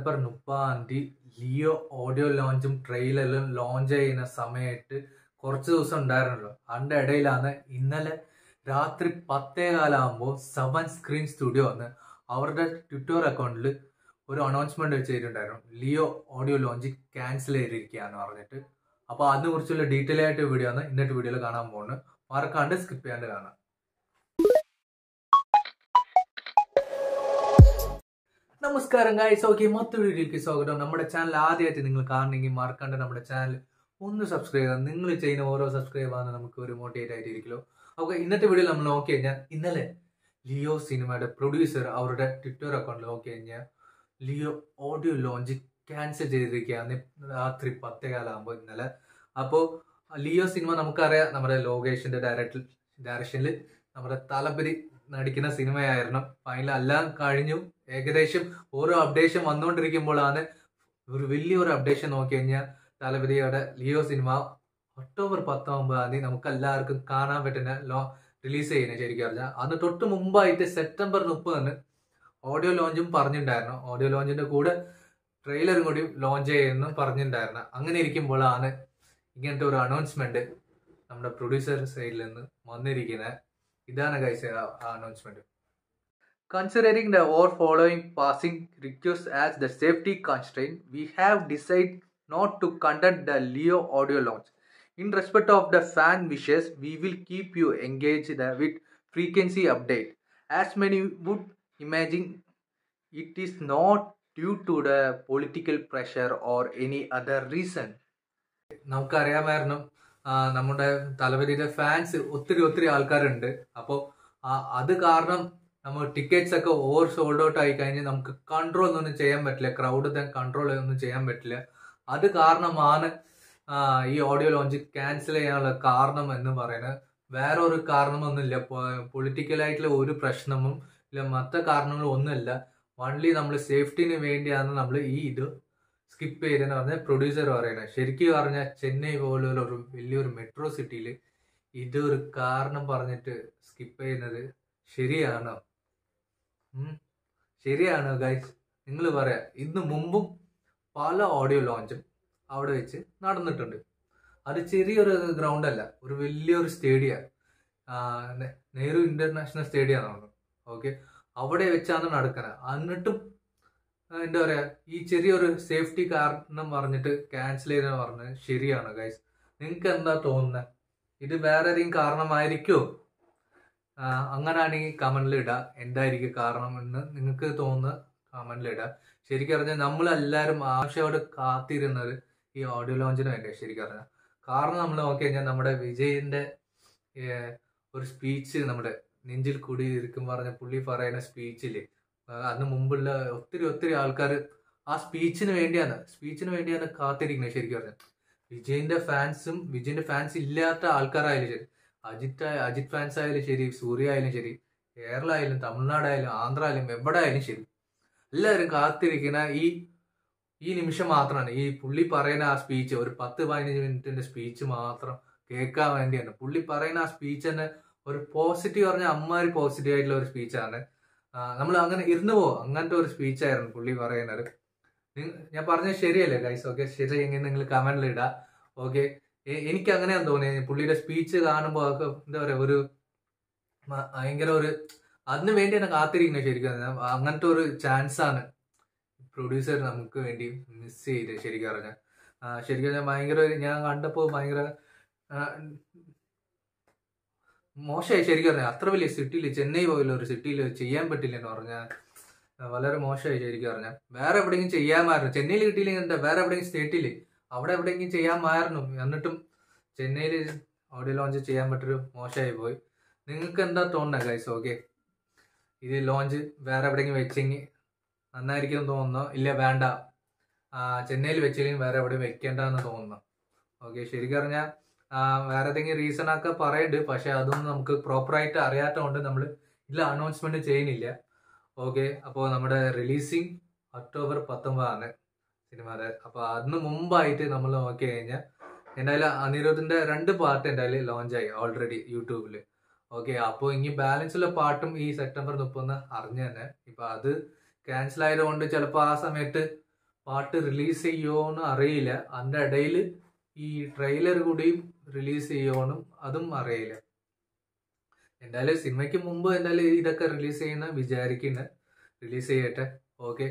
September മുപ്പതാം തീയതി Leo audio ലോഞ്ചും ട്രെയിലറും ലോഞ്ച് ചെയ്യുന്ന സമയത്ത് കുറച്ച് ദിവസം ഉണ്ടായിരുന്നല്ലോ അതിൻ്റെ ഇടയിലാണ് ഇന്നലെ രാത്രി പത്തേ കാലാകുമ്പോൾ സെവൻ സ്ക്രീൻ സ്റ്റുഡിയോ വന്ന് അവരുടെ ട്വിറ്റർ അക്കൗണ്ടിൽ ഒരു അനൗൺസ്മെന്റ് ചെയ്തിട്ടുണ്ടായിരുന്നു ലിയോ ഓഡിയോ ലോഞ്ച് ക്യാൻസൽ ചെയ്തിരിക്കുകയെന്ന് പറഞ്ഞിട്ട് അപ്പോൾ അതിനെ കുറിച്ചുള്ള ഡീറ്റെയിൽ ആയിട്ട് വീഡിയോ ആണ് ഇന്നത്തെ വീഡിയോയിൽ കാണാൻ പോകുന്നത് മറക്കാണ്ട് സ്കിപ്പ് ചെയ്യാണ്ട് കാണാം നമസ്കാരം ഗായ്സ് ഓക്കെ മറ്റൊരു വീഡിയോയ്ക്ക് സ്വാഗതം നമ്മുടെ ചാനൽ ആദ്യമായിട്ട് നിങ്ങൾ കാണണമെങ്കിൽ മറക്കാണ്ട് നമ്മുടെ ചാനൽ ഒന്ന് സബ്സ്ക്രൈബ് ചെയ്യാം നിങ്ങൾ ചെയ്യുന്ന ഓരോ സബ്സ്ക്രൈബ് ആണ് നമുക്ക് ഒരു മോട്ടിവേറ്റ് ആയിട്ടിരിക്കലോ ഓക്കെ ഇന്നത്തെ വീഡിയോയിൽ നമ്മൾ നോക്കി കഴിഞ്ഞാൽ ഇന്നലെ ലിയോ സിനിമയുടെ പ്രൊഡ്യൂസർ അവരുടെ ട്വിറ്റർ അക്കൗണ്ടിൽ നോക്കി കഴിഞ്ഞാൽ ലിയോ ഓഡിയോ ലോഞ്ച് ക്യാൻസൽ ചെയ്തിരിക്കുകയാണ് രാത്രി പത്തേ കാലാകുമ്പോൾ ഇന്നലെ അപ്പോൾ ലിയോ സിനിമ നമുക്കറിയാം നമ്മുടെ ലോകേഷിന്റെ ഡയറക്ടർ ഡയറക്ഷനിൽ നമ്മുടെ തലപതി നടിക്കുന്ന സിനിമയായിരുന്നു ഫൈനൽ എല്ലാം കഴിഞ്ഞു ഏകദേശം ഓരോ അപ്ഡേഷൻ വന്നുകൊണ്ടിരിക്കുമ്പോഴാണ് ഒരു വലിയൊരു അപ്ഡേഷൻ നോക്കി കഴിഞ്ഞാൽ തലപതിയുടെ ലിയോ സിനിമ ഒക്ടോബർ പത്തൊമ്പതാം തീയതി നമുക്ക് എല്ലാവർക്കും കാണാൻ പറ്റുന്ന ലോ റിലീസ് ചെയ്യുന്നത് ശരിക്കും പറഞ്ഞാൽ അന്ന് തൊട്ട് മുമ്പായിട്ട് സെപ്റ്റംബർ മുപ്പതിന് ഓഡിയോ ലോഞ്ചും പറഞ്ഞിട്ടുണ്ടായിരുന്നു ഓഡിയോ ലോഞ്ചിന്റെ കൂടെ ട്രെയിലറും കൂടി ലോഞ്ച് ചെയ്യുമെന്ന് പറഞ്ഞിട്ടുണ്ടായിരുന്നു അങ്ങനെ ഇരിക്കുമ്പോഴാണ് ഇങ്ങനത്തെ ഒരു അനൗൺസ്മെന്റ് നമ്മുടെ പ്രൊഡ്യൂസർ സൈഡിൽ നിന്ന് വന്നിരിക്കുന്നത് ഇതാണ് ഗൈസ് ആ announcement Considering the over following passing requests as the safety constraint, we have decided not to conduct the Leo audio launch. In respect of the fan wishes, we will keep you engaged with frequency update. As many would imagine, it is not due to the political pressure or any other reason. നമുക്കറിയാമായിരുന്നു ആ, നമ്മുടെ തലവരിയുടെ fans ഒത്തിരി ഒത്തിരി ആൾക്കാരുണ്ട് അപ്പോൾ അത് കാരണം നമ്മൾ ടിക്കറ്റ്സ് ഒക്കെ ഓവർ സോൾഡ് ഔട്ട് ആയി കഴിഞ്ഞ് നമുക്ക് കൺട്രോൾ ഒന്നും ചെയ്യാൻ പറ്റില്ല ക്രൗഡ് കൺട്രോൾ ഒന്നും ചെയ്യാൻ പറ്റില്ല അത് കാരണമാണ് ആ, ഈ ഓഡിയോ ലോഞ്ച് ക്യാൻസൽ ചെയ്യാനുള്ള കാരണം എന്ന് പറയുന്നത് വേറെ ഒരു കാരണമൊന്നുമില്ല പൊളിറ്റിക്കലായിട്ടുള്ള ഒരു പ്രശ്നവും ഇല്ല മറ്റു കാരണങ്ങളും ഒന്നുമില്ല വൺലി നമ്മൾ സേഫ്റ്റിന് വേണ്ടിയാണ് നമ്മൾ ഈ ഇത് സ്കിപ്പ് ചെയ്തെന്ന് പറഞ്ഞ പ്രൊഡ്യൂസർ പറയുന്നത് ശരിക്കും പറഞ്ഞാൽ ചെന്നൈ പോലുള്ള ഒരു വലിയൊരു മെട്രോ സിറ്റിയിൽ ഇതൊരു കാരണം പറഞ്ഞിട്ട് സ്കിപ്പ് ചെയ്യുന്നത് ശരിയാണോ ഉം. ശരിയാണോ ഗൈസ് നിങ്ങൾ പറയാ ഇന്ന് മുമ്പും പല ഓഡിയോ ലോഞ്ചും അവിടെ വെച്ച് നടന്നിട്ടുണ്ട് അത് ചെറിയൊരു ഗ്രൗണ്ട് അല്ല ഒരു വലിയൊരു സ്റ്റേഡിയം നെഹ്റു ഇന്റർനാഷണൽ സ്റ്റേഡിയം ആണ് ഓക്കെ അവിടെ വെച്ചാണ് നടക്കുന്നത് എന്നിട്ടും ആ, എന്താ പറയാ ഈ ചെറിയൊരു സേഫ്റ്റി കാരണം പറഞ്ഞിട്ട് ക്യാൻസൽ ചെയ്തെന്ന് പറഞ്ഞത് ശരിയാണ് ഗൈസ് നിങ്ങൾക്ക് എന്താ തോന്നുന്നത് ഇത് വേറെ ഏതെങ്കിലും കാരണമായിരിക്കുമോ അങ്ങനാണെങ്കിൽ കമന്റിൽ ഇടുക എന്തായിരിക്കും കാരണം എന്ന് നിങ്ങൾക്ക് തോന്നുന്ന കമന്റിൽ ഇടുക ശരിക്കും പറഞ്ഞാൽ നമ്മളെല്ലാവരും ആവശ്യമായിട്ട് കാത്തിരുന്നത് ഈ ഓഡിയോ ലോഞ്ചിന് വേണ്ടി ശരിക്കും പറഞ്ഞാൽ കാരണം നമ്മൾ നോക്കി കഴിഞ്ഞാൽ നമ്മുടെ വിജയിന്റെ ഏർ, ഒരു സ്പീച്ച് നമ്മുടെ നെഞ്ചിൽ കൂടി ഇരിക്കും പറഞ്ഞ പുള്ളി പറയുന്ന സ്പീച്ചിൽ അതിന് മുമ്പുള്ള ഒത്തിരി ഒത്തിരി ആൾക്കാർ ആ സ്പീച്ചിന് വേണ്ടിയാണ് സ്പീച്ചിന് വേണ്ടിയാണ് കാത്തിരിക്കുന്നത് ശരിക്കും പറഞ്ഞാൽ വിജയിന്റെ ഫാൻസും വിജയിന്റെ ഫാൻസ് ഇല്ലാത്ത ആൾക്കാരായാലും ശരി അജിത്ത് ആയ- അജിത് ഫാൻസ് ആയാലും ശരി സൂര്യ ആയാലും ശരി കേരള ആയാലും തമിഴ്നാടായാലും ആന്ധ്ര ആയാലും എവിടെ ആയാലും ശരി എല്ലാവരും കാത്തിരിക്കുന്ന ഈ ഈ നിമിഷം മാത്രമാണ് ഈ പുള്ളി പറയുന്ന ആ സ്പീച്ച് ഒരു പത്ത് പതിനഞ്ച് മിനിറ്റിന്റെ സ്പീച്ച് മാത്രം കേൾക്കാൻ വേണ്ടിയാണ് പുള്ളി പറയുന്ന ആ സ്പീച്ച് തന്നെ ഒരു പോസിറ്റീവ് പറഞ്ഞ അമ്മാരി പോസിറ്റീവ് ആയിട്ടുള്ള ഒരു സ്പീച്ചാണ് നമ്മൾ അങ്ങനെ ഇരുന്ന് പോകും അങ്ങനത്തെ ഒരു സ്പീച്ചായിരുന്നു പുള്ളി പറയുന്നത് നിങ്ങ- ഞാൻ പറഞ്ഞത് ശരിയല്ലേ ഗൈസ് ഓക്കെ ശരിയെങ്കിൽ നിങ്ങൾ കമന്റിൽ ഇടാ ഓക്കെ എനിക്ക് അങ്ങനെയാണ് തോന്നിയത് പുള്ളിയുടെ സ്പീച്ച് കാണുമ്പോൾ ഒക്കെ എന്താ പറയാ ഒരു മ- ഭയങ്കര ഒരു അതിന് വേണ്ടിയാണ് കാത്തിരിക്കുന്നത് ശരിക്കും പറഞ്ഞാൽ. അങ്ങനത്തെ ഒരു ചാൻസ് ആണ് പ്രൊഡ്യൂസർ നമുക്ക് വേണ്ടി മിസ് ചെയ്ത് ശരിക്കും പറഞ്ഞാൽ ശരിക്കും പറഞ്ഞാൽ ഭയങ്കര ഒരു- ഞാൻ കണ്ടപ്പോൾ ഭയങ്കര ആ, മോശമായി ശരിക്കും പറഞ്ഞാൽ അത്ര വലിയ സിറ്റിയിൽ ചെന്നൈ പോലുള്ള ഒരു സിറ്റിയിൽ ചെയ്യാൻ പറ്റില്ല എന്ന് പറഞ്ഞാൽ ആ, വളരെ മോശമായി ശരിക്കും പറഞ്ഞാൽ വേറെ എവിടെയെങ്കിലും ചെയ്യാമായിരുന്നു ചെന്നൈയിൽ കിട്ടിയില്ലെങ്കിൽ എന്താ വേറെ എവിടെയെങ്കിലും സ്റ്റേറ്റിൽ അവിടെ എവിടെയെങ്കിലും ചെയ്യാമായിരുന്നു എന്നിട്ടും ചെന്നൈയിൽ ഓഡിയോ ലോഞ്ച് ചെയ്യാൻ പറ്റൊരു മോശമായി പോയി നിങ്ങൾക്ക് എന്താ തോന്നുന്നത് ഗൈസ് ഓക്കെ ഇത് ലോഞ്ച് വേറെ എവിടെയെങ്കിലും വെച്ചെങ്കിൽ നന്നായിരിക്കും തോന്നുന്നു ഇല്ല വേണ്ട ആ, ചെന്നൈയിൽ വെച്ചില്ലെങ്കിൽ വേറെ എവിടെയും വെക്കേണ്ടെന്ന് തോന്നുന്നു ഓക്കെ ശരിക്കും പറഞ്ഞാൽ വേറെ ഏതെങ്കിലും റീസൺ ഒക്കെ പറയുന്നുണ്ട് പക്ഷെ അതൊന്നും നമുക്ക് പ്രോപ്പറായിട്ട് അറിയാത്തതുകൊണ്ട് നമ്മൾ ഇതിൽ അനൗൺസ്മെന്റ് ചെയ്യുന്നില്ല ഓക്കെ അപ്പോൾ നമ്മുടെ റിലീസിങ് ഒക്ടോബർ പത്തൊമ്പതാണ് സിനിമയുടെ അപ്പോൾ അതിന് മുമ്പായിട്ട് നമ്മൾ നോക്കി കഴിഞ്ഞാൽ എന്തായാലും അനിരുദ്ധിന്റെ രണ്ട് പാർട്ട് എന്തായാലും ലോഞ്ച് ആയി ഓൾറെഡി യൂട്യൂബിൽ ഓക്കെ അപ്പോൾ ഇനി ബാലൻസ് ഉള്ള പാട്ടും ഈ സെപ്റ്റംബർ മുപ്പതിന് അറിഞ്ഞു തന്നെ ഇപ്പൊ അത് ക്യാൻസൽ ആയതുകൊണ്ട് ചിലപ്പോൾ ആ സമയത്ത് പാട്ട് റിലീസ് ചെയ്യുമോന്ന് അറിയില്ല അതിൻ്റെ ഇടയിൽ ഈ ട്രെയിലർ കൂടിയും റിലീസ് ചെയ്യുമോന്നും അതും അറിയില്ല എന്തായാലും സിനിമയ്ക്ക് മുമ്പ് എന്തായാലും ഇതൊക്കെ റിലീസ് ചെയ്യുന്ന വിചാരിക്കുന്നു റിലീസ് ചെയ്യട്ടെ ഓക്കെ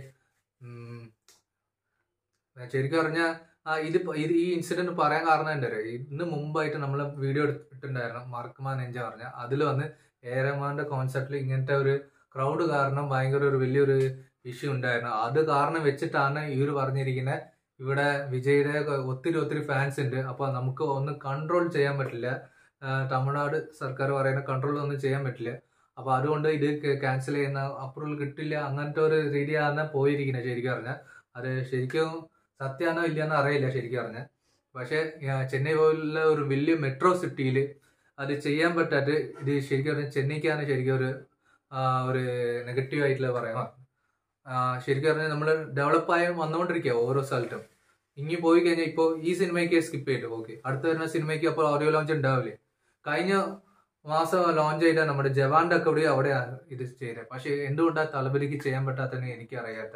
ശരിക്കും പറഞ്ഞാൽ ആ ഇത് പ- ഇത് ഈ ഇൻസിഡന്റ് പറയാൻ കാരണം എന്താ പറയുക ഇന്ന് മുമ്പായിട്ട് നമ്മൾ വീഡിയോ എടുത്തിട്ടുണ്ടായിരുന്നു മാർക്ക്മാൻ എഞ്ച പറഞ്ഞ അതിൽ വന്ന് ഏരമാന്റെ കോൺസെപ്റ്റിൽ ഇങ്ങനത്തെ ഒരു ക്രൗഡ് കാരണം ഭയങ്കര ഒരു വലിയൊരു ഇഷ്യൂ ഉണ്ടായിരുന്നു അത് കാരണം വെച്ചിട്ടാണ് ഇവർ പറഞ്ഞിരിക്കുന്നത് ഇവിടെ വിജയുടെ ഒത്തിരി ഒത്തിരി ഫാൻസ് ഉണ്ട് അപ്പൊ നമുക്ക് ഒന്ന് കൺട്രോൾ ചെയ്യാൻ പറ്റില്ല ആ, തമിഴ്നാട് സർക്കാർ പറയുന്ന കൺട്രോൾ ഒന്നും ചെയ്യാൻ പറ്റില്ല അപ്പൊ അതുകൊണ്ട് ഇത് ക്യാൻസൽ ചെയ്യുന്ന അപ്രൂവൽ കിട്ടില്ല അങ്ങനത്തെ ഒരു രീതിയാണ് പോയിരിക്കുന്നത് ശരിക്കും പറഞ്ഞാൽ അത് ശരിക്കും സത്യമാണോ ഇല്ലയെന്ന് അറിയില്ല ശരിക്കും പറഞ്ഞാൽ പക്ഷെ ചെന്നൈ പോലുള്ള ഒരു വലിയ മെട്രോ സിറ്റിയിൽ അത് ചെയ്യാൻ പറ്റാത്ത ഇത് ശരിക്കും പറഞ്ഞാൽ ചെന്നൈക്കാണ് ശരിക്കും ഒരു ആ, ഒരു നെഗറ്റീവ് ആയിട്ടുള്ള പറയാം ആ, ശരിക്കും പറഞ്ഞാൽ നമ്മൾ ഡെവലപ്പായി വന്നുകൊണ്ടിരിക്കുക ഓരോ സ്ഥലത്തും ഇനി പോയി കഴിഞ്ഞാൽ ഇപ്പോൾ ഈ സിനിമയ്ക്ക് സ്കിപ്പ് ചെയ്തു ഓക്കെ അടുത്ത വരുന്ന സിനിമയ്ക്ക് അപ്പോൾ ഓഡിയോ ലോഞ്ച് ഉണ്ടാവില്ലേ കഴിഞ്ഞ മാസം ലോഞ്ച് ചെയ്ത നമ്മുടെ ജവാന്റെ ഒക്കെ ഇവിടെ അവിടെയാണ് ഇത് ചെയ്തത് പക്ഷെ എന്തുകൊണ്ടാണ് തലപതിക്ക് ചെയ്യാൻ പറ്റാത്തതെന്ന് എനിക്ക് അറിയാത്ത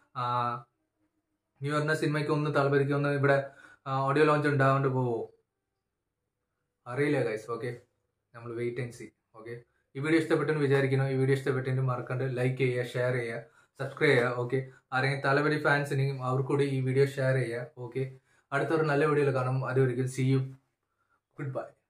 ഇനി വരുന്ന സിനിമയ്ക്ക് ഒന്ന് തലപതിക്ക് ഒന്ന് ഇവിടെ ഓഡിയോ ലോഞ്ച് ഉണ്ടാവാണ്ട് പോവോ അറിയില്ല ഗൈസ് ഓക്കെ നമ്മൾ വെയിറ്റ് ആൻഡ് സി ഓക്കെ ഈ വീഡിയോ ഇഷ്ടപ്പെട്ടെന്ന് വിചാരിക്കുന്നു ഈ വീഡിയോ ഇഷ്ടപ്പെട്ടെന്ന് മറക്കാണ്ട് ലൈക്ക് ചെയ്യുക ഷെയർ ചെയ്യുക സബ്സ്ക്രൈബ് ചെയ്യുക ഓക്കെ ആരെങ്കിലും തലപതി ഫാൻസിനെയും അവർക്കൂടി ഈ വീഡിയോ ഷെയർ ചെയ്യുക ഓക്കെ അടുത്തൊരു നല്ല വീഡിയോയിൽ കാണും അതുവരെയും സി യു ഗുഡ് ബൈ